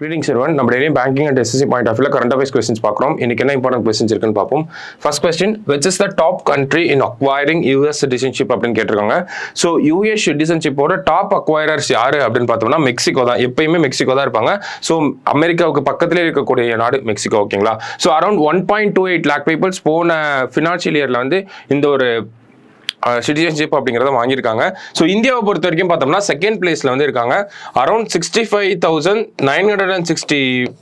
Reading seven நம்ம டெய்லியும் banking and SSC point of வியூல கரண்ட் அஃபேர்ஸ் கொஸ்டின்ஸ் பார்க்குறோம் இன்னைக்கு என்ன இம்பார்ட்டன்ட் கொஸ்டின்ஸ் இருக்குன்னு பார்ப்போம் first question which is the top country in acquiring US citizenship அப்படின்னு கேட்டிருக்காங்க ஸோ யூஎஸ் சிட்டிசன்ஷிப்போட டாப் அக்வயரர்ஸ் யாரு அப்படின்னு பார்த்தோம்னா மெக்சிகோ தான் எப்பயுமே மெக்சிகோ தான் இருப்பாங்க ஸோ அமெரிக்காவுக்கு பக்கத்திலே இருக்கக்கூடிய நாடு மெக்சிகோ ஓகேங்களா so around one point two eight lakh peoples போன ஃபினான்ஷியல் இயரில் வந்து இந்த ஒரு சிட்டிசன்ஷிப் அப்படிங்கிறத வாங்கியிருக்காங்க ஸோ இந்தியாவை பொறுத்த வரைக்கும் பார்த்தோம்னா செகண்ட் பிளேஸில் வந்து இருக்காங்க around sixty five thousand nine hundred and sixty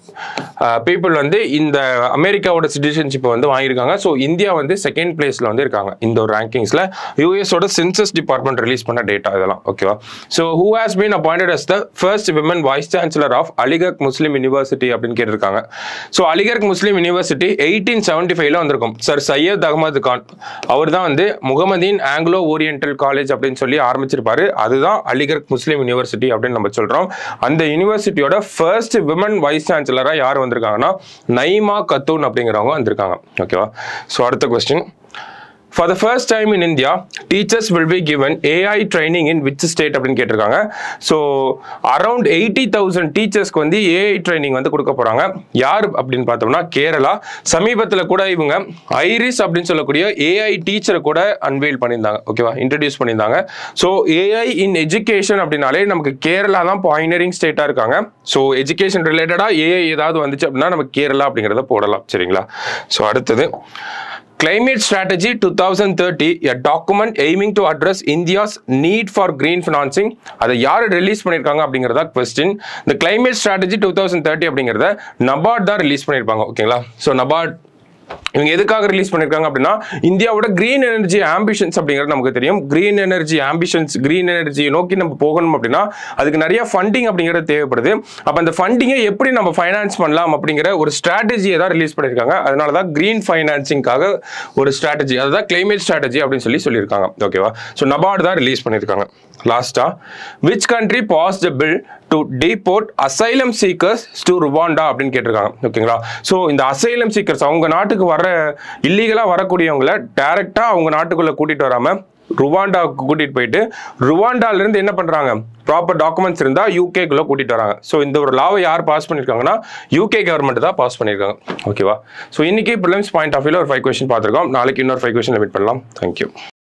people வந்து இந்த அமெரிக்காவோட சிட்டிசன்ஷிப்பை வந்து வாங்கியிருக்காங்க ஸோ இந்தியா வந்து செகண்ட் பிளேஸில் வந்து இருக்காங்க இந்த ஒரு ரேங்கிங்ஸில் யூஎஸோட சென்சஸ் டிபார்ட்மெண்ட் ரிலீஸ் பண்ண டேட்டா இதெல்லாம் ஓகேவா so who has been appointed as the first women vice chancellor of Aligarh Muslim University அப்படின்னு கேட்டிருக்காங்க so Aligarh Muslim University eighteen seventy ஃபைவ்ல வந்திருக்கும் சார் சையத் அகமது கான் அவர் தான் வந்து முகமதின் ஆங்கிலோ ஓரியன்டல் காலேஜ் அப்படின்னு சொல்லி ஆரம்பிச்சிருப்பாரு அதுதான் அலிகர்க் முஸ்லீம் யூனிவர்சிட்டி அப்படின்னு நம்ம சொல்றோம் அந்த யூனிவர்சிட்டியோட ஃபர்ஸ்ட் விமன் வைஸ் சான்சலரா யார் வந்திருக்காங்கன்னா நைமா கத்தூன் அப்படிங்கிறவங்க வந்திருக்காங்க ஓகேவா ஸோ அடுத்த question For the first time in India, teachers will be given AI training in which state அப்படின்னு கேட்டிருக்காங்க ஸோ அரௌண்ட் எயிட்டி தௌசண்ட் டீச்சர்ஸ்க்கு வந்து ஏஐ ட்ரைனிங் வந்து கொடுக்க போகிறாங்க யார் அப்படின்னு பார்த்தோம்னா கேரளா சமீபத்தில் கூட இவங்க ஐரிஸ் அப்படின்னு சொல்லக்கூடிய ஏஐ டீச்சரை கூட அன்வெயில் பண்ணியிருந்தாங்க ஓகேவா இன்ட்ரடியூஸ் பண்ணியிருந்தாங்க ஸோ ஏஐ இன் எஜுகேஷன் அப்படின்னாலே நமக்கு கேரளா தான் பாயினரிங் ஸ்டேட்டாக இருக்காங்க ஸோ எஜுகேஷன் ரிலேட்டடாக ஏஐ ஏதாவது வந்துச்சு அப்படின்னா நம்ம கேரளா அப்படிங்கிறத போடலாம் சரிங்களா ஸோ அடுத்தது Climate Strategy 2030, a document aiming to address India's need for green financing. அதை யார் ரிலீஸ் பண்ணியிருக்காங்க அப்படிங்கிறதா கொஸ்டின் இந்த climate strategy two thousand thirty அப்படிங்கிறத நபார்ட் தான் ரிலீஸ் பண்ணியிருப்பாங்க ஓகேங்களா ஸோ நபார்ட் இவங்க எதுக்காக ரிலீஸ் பண்ணியிருக்காங்க அப்படின்னா இந்தியாவோட கிரீன் எனர்ஜி ஆம்பிஷன்ஸ் அப்படிங்கிறது நமக்கு தெரியும் green energy ambitions green energy நோக்கி நம்ம போகணும் அப்படின்னா அதுக்கு நிறைய ஃபண்டிங் அப்படிங்கிறது தேவைப்படுது அப்போ அந்த ஃபண்டிங்கை எப்படி நம்ம ஃபைனான்ஸ் பண்ணலாம் அப்படிங்கிற ஒரு ஸ்ட்ராட்டஜியை தான் ரிலீஸ் பண்ணியிருக்காங்க அதனால தான் கிரீன் ஃபைனான்சிங்காக ஒரு ஸ்ட்ராட்டஜி அதுதான் கிளைமேட் ஸ்ட்ராட்டஜி அப்படின்னு சொல்லி சொல்லியிருக்காங்க ஓகேவா ஸோ நபார்டு தான் ரிலீஸ் பண்ணியிருக்காங்க லாஸ்டா which country pass the bill to deport asylum seekers to Rwanda அப்படின்னு கேட்டிருக்காங்க ஓகேங்களா ஸோ இந்த அசைலம் சீக்கர்ஸ் அவங்க நாட்டுக்கு வர இல்லீகலாக வரக்கூடியவங்கள டைரெக்டாக அவங்க நாட்டுக்குள்ளே கூட்டிகிட்டு வராமல் ருவாண்டாவுக்கு கூட்டிகிட்டு போயிட்டு ருவாண்டாலேருந்து என்ன பண்ணுறாங்க ப்ராப்பர் டாக்குமெண்ட்ஸ் இருந்தால் யூகேக்குள்ளே கூட்டிகிட்டு வராங்க ஸோ இந்த ஒரு லாவை யார் பாஸ் பண்ணியிருக்காங்கன்னா யூகே கவர்மெண்ட் தான் பாஸ் பண்ணியிருக்காங்க ஓகேவா ஸோ இன்னைக்கு ப்ரிலிம்ஸ் பாயிண்ட் ஆஃப் வியூல ஒரு ஃபைவ் கொஸ்டின் பார்த்துருக்கோம் நாளைக்கு இன்னொரு ஃபைவ் கொஸ்டின் மீட் பண்ணலாம் தேங்க்யூ